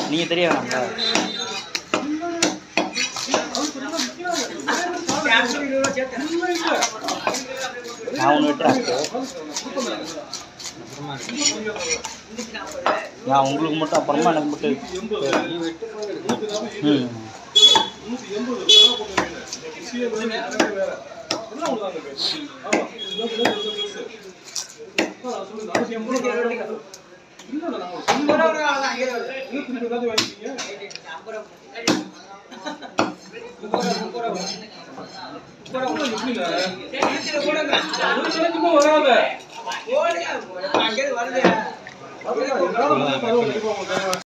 நீங்கள் தெரிய வேணாம்ல நான் ஒன்று விட்டுறேன் நான் உங்களுக்கு மட்டும் அப்புறமா எனக்கு மட்டும் ம் வராத